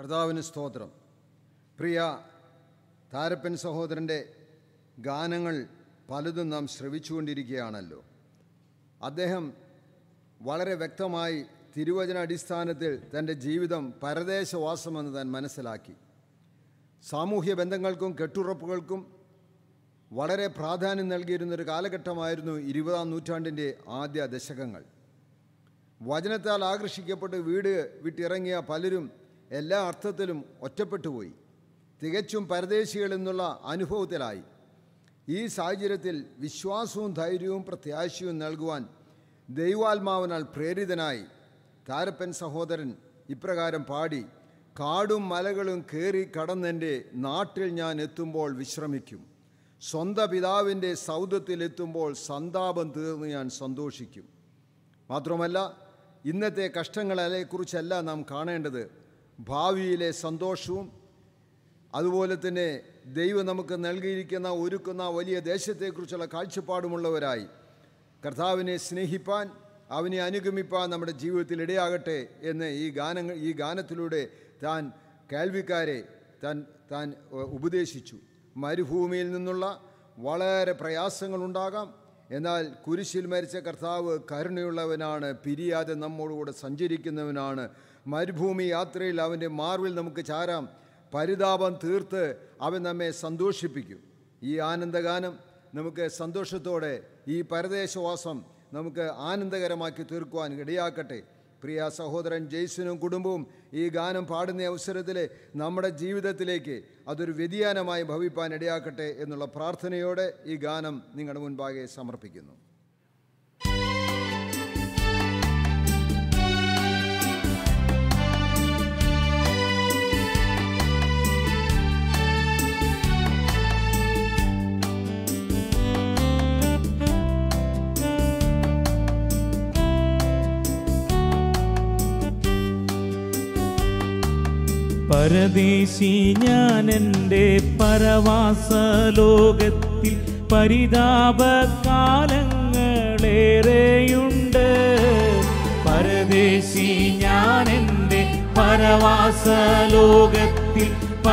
കർത്താവിന് സ്തോത്രം പ്രിയ താരപ്പൻ സഹോദരൻ്റെ ഗാനങ്ങൾ പലതും നാം ശ്രവിച്ചുകൊണ്ടിരിക്കുകയാണല്ലോ അദ്ദേഹം വളരെ വ്യക്തമായി തിരുവചന അടിസ്ഥാനത്തിൽ തൻ്റെ ജീവിതം പരദേശവാസമെന്ന് താൻ മനസ്സിലാക്കി സാമൂഹ്യ ബന്ധങ്ങൾക്കും കെട്ടുറപ്പുകൾക്കും വളരെ പ്രാധാന്യം നൽകിയിരുന്നൊരു കാലഘട്ടമായിരുന്നു ഇരുപതാം നൂറ്റാണ്ടിൻ്റെ ആദ്യ ദശകങ്ങൾ വചനത്താൽ ആകർഷിക്കപ്പെട്ട് വീട് വിട്ടിറങ്ങിയ പലരും എല്ലാ അർത്ഥത്തിലും ഒറ്റപ്പെട്ടുപോയി തികച്ചും പരദേശികൾ എന്നുള്ള അനുഭവത്തിലായി ഈ സാഹചര്യത്തിൽ വിശ്വാസവും ധൈര്യവും പ്രത്യാശയും നൽകുവാൻ ദൈവാത്മാവിനാൽ പ്രേരിതനായി താരപ്പൻ സഹോദരൻ ഇപ്രകാരം പാടി കാടും മലകളും കയറി കടന്നെൻ്റെ നാട്ടിൽ ഞാൻ എത്തുമ്പോൾ വിശ്രമിക്കും സ്വന്തം പിതാവിൻ്റെ സൗദത്തിലെത്തുമ്പോൾ സന്താപം തീർന്ന് ഞാൻ സന്തോഷിക്കും മാത്രമല്ല ഇന്നത്തെ കഷ്ടങ്ങളെക്കുറിച്ചല്ല നാം കാണേണ്ടത് ഭാവിയിലെ സന്തോഷവും അതുപോലെ തന്നെ ദൈവം നമുക്ക് നൽകിയിരിക്കുന്ന ഒരുക്കുന്ന വലിയ ദേശത്തെക്കുറിച്ചുള്ള കാഴ്ചപ്പാടുമുള്ളവരായി കർത്താവിനെ സ്നേഹിപ്പാൻ അവനെ അനുഗമിപ്പാൻ നമ്മുടെ ജീവിതത്തിൽ ഇടയാകട്ടെ എന്ന് ഈ ഗാനങ്ങൾ ഈ ഗാനത്തിലൂടെ താൻ കേൾവിക്കാരെ താൻ താൻ ഏഹ്, ഉപദേശിച്ചു മരുഭൂമിയിൽ നിന്നുള്ള വളരെ പ്രയാസങ്ങളുണ്ടാകാം എന്നാൽ കുരിശിൽ മരിച്ച കർത്താവ് കരുണയുള്ളവനാണ് പിരിയാതെ നമ്മോടുകൂടെ സഞ്ചരിക്കുന്നവനാണ് മരുഭൂമി യാത്രയിൽ അവൻ്റെ മാർവിൽ നമുക്ക് ചാരാം പരിതാപം തീർത്ത് അവൻ നമ്മെ സന്തോഷിപ്പിക്കും ഈ ആനന്ദഗാനം നമുക്ക് സന്തോഷത്തോടെ ഈ പരദേശവാസം നമുക്ക് ആനന്ദകരമാക്കി തീർക്കുവാൻ ഇടയാക്കട്ടെ പ്രിയ സഹോദരൻ ജെയ്സനും കുടുംബവും ഈ ഗാനം പാടുന്ന അവസരത്തിൽ നമ്മുടെ ജീവിതത്തിലേക്ക് അതൊരു വ്യതിയാനമായി ഭവിപ്പാൻ ഇടയാക്കട്ടെ എന്നുള്ള പ്രാർത്ഥനയോടെ ഈ ഗാനം നിങ്ങളുടെ മുൻപാകെ സമർപ്പിക്കുന്നു പരദേശി ഞാൻ എൻ്റെ പരവാസ ലോകത്തിൽ പരിതാപകാലങ്ങളേറെയുണ്ട് പരദേശി ഞാൻ എൻ്റെ പരവാസ ലോകത്തിൽ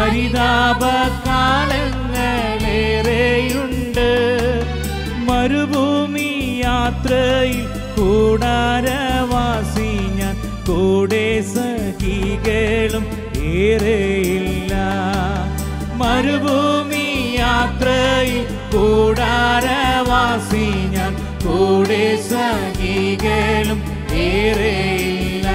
പരിതാപകാലങ്ങളേറെയുണ്ട് മരുഭൂമി യാത്രയിൽ കൂടാരവാസി ഞാൻ കൂടെ സഖികളും ഏറെയില്ല മരുഭൂമി യാത്രയിൽ കൂടാരവാസി ഞാൻ കൂടെ സഖികളും ഏറെയില്ല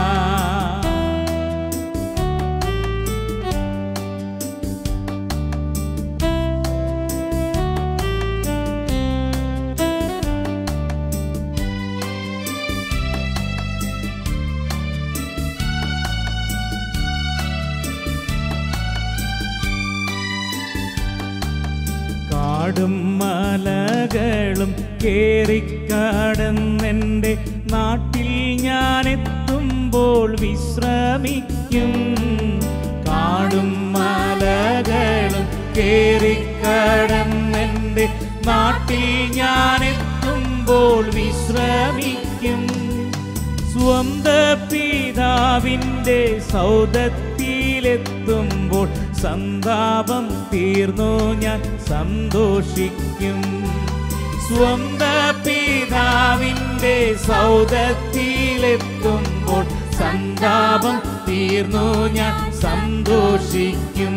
കാടും മലകളും കേറിക്കടന്നെൻ്റെ നാട്ടിൽ ഞാൻ എത്തുമ്പോൾ വിശ്രമിക്കും കാടും മലകളും കേറിക്കടന്നെൻ്റെ നാട്ടിൽ ഞാൻ എത്തുമ്പോൾ വിശ്രമിക്കും സ്വന്ത പിതാവിൻ്റെ സൗദത്തിലെത്തുമ്പോൾ സന്താപം തീർന്നു ഞാൻ സന്തോഷിക്കും സ്വന്ത പിതാവിൻ്റെ സൗദത്തിലെത്തുമ്പോൾ സന്താപം തീർന്നു ഞാൻ സന്തോഷിക്കും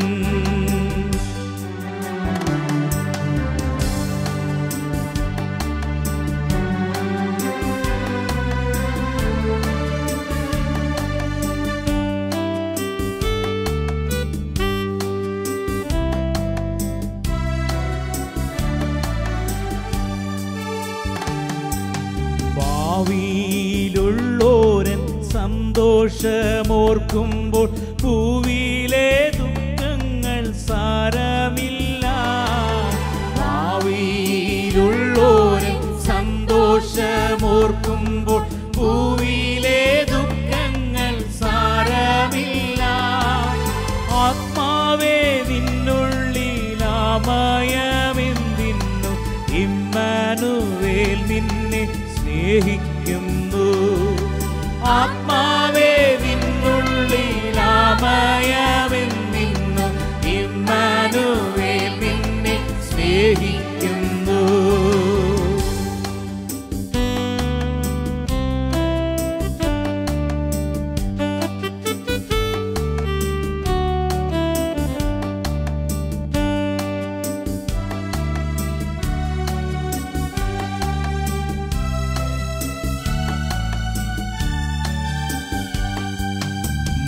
ഭാവിയിലുള്ളോരൻ സന്തോഷമോർക്കുമ്പോൾ ഭൂവിയിലെ ദുഃഖങ്ങൾ സാരമില്ല ഭാവിയിലുള്ളോരൻ സന്തോഷമോർക്കുമ്പോൾ ഭൂവിയിലെ ദുഃഖങ്ങൾ സാരമില്ല ആത്മാവേ നിന്നുള്ളിലാമയമെന്തിന്നു ഇമ്മാനുവേൽ നിന്നെ സ്നേഹിക്കുന്നു ആത്മാവേ നിന്നുള്ളിലാമയ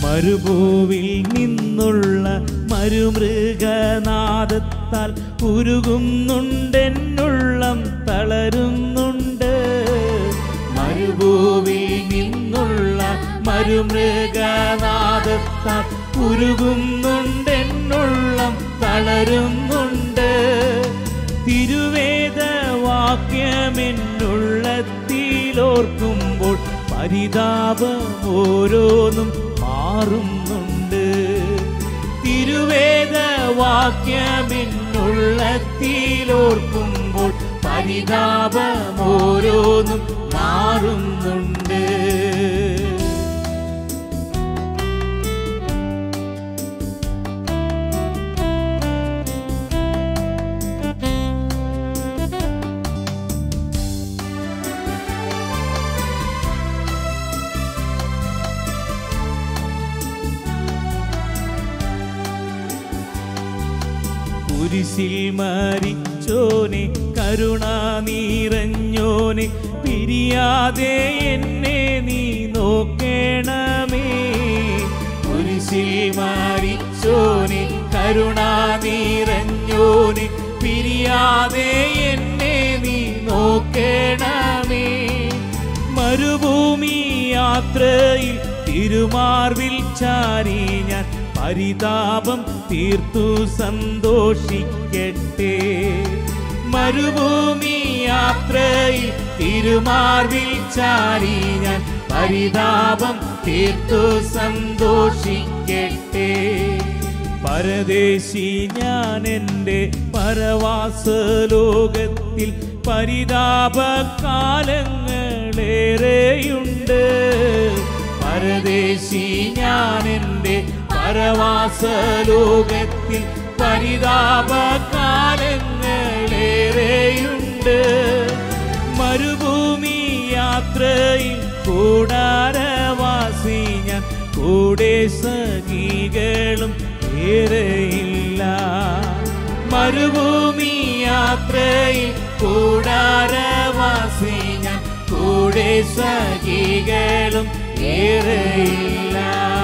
മരുഭൂവിൽ നിന്നുള്ള മരുമൃഗനാദത്താൽ ഉരുകുന്നുണ്ടെന്നുള്ളം തളരുന്നുണ്ട് മരുഭൂവിൽ നിന്നുള്ള മരുമൃഗനാദത്താൽ ഉരുകുന്നുണ്ടെന്നുള്ളം തളരുന്നുണ്ട് തിരുവേദവാക്യമെന്നുള്ളത്തിലോർക്കുമ്പോൾ പരിതാപം ഓരോന്നും മാറുന്നുണ്ട് തിരുവേദവാക്യമെന്നുള്ളത്തിലോർക്കുമ്പോൾ പരിതാപം ഓരോന്നും മാറുന്നുണ്ട് കുരിശിൽ മരിച്ചോനെ കരുണ നിറഞ്ഞോനെ പിരിയാതെ എന്നെ നീ നോക്കേണമേ കുരിശിൽ മരിച്ചോനെ കരുണ നിറഞ്ഞോനെ പിരിയാതെ എന്നെ നീ നോക്കേണമേ മരുഭൂമി യാത്രയിൽ തിരുമാർവിൽ ചാരി ഞാൻ പരിതാപം തീർത്തു സന്തോഷിക്കട്ടെ മരുഭൂമി യാത്രയിൽ തിരുമാർവിൽ ചാരി ഞാൻ പരിതാപം തീർത്തു സന്തോഷിക്കട്ടെ പരദേശി ഞാൻ എൻ്റെ പരവാസ ലോകത്തിൽ പരിതാപകാലങ്ങളേറെയുണ്ട് പരദേശി ഞാൻ എൻ്റെ പരവാസ ലോകത്തിൽ പരിതാപകാലങ്ങളേറെയുണ്ട് മരുഭൂമി യാത്രയിൽ കൂടാരവാസി ഞാൻ കൂടെ സഖികളും ഏറെയില്ല മരുഭൂമി യാത്രയിൽ കൂടാരവാസി ഞാൻ കൂടെ സഖികളും ഏറെയില്ല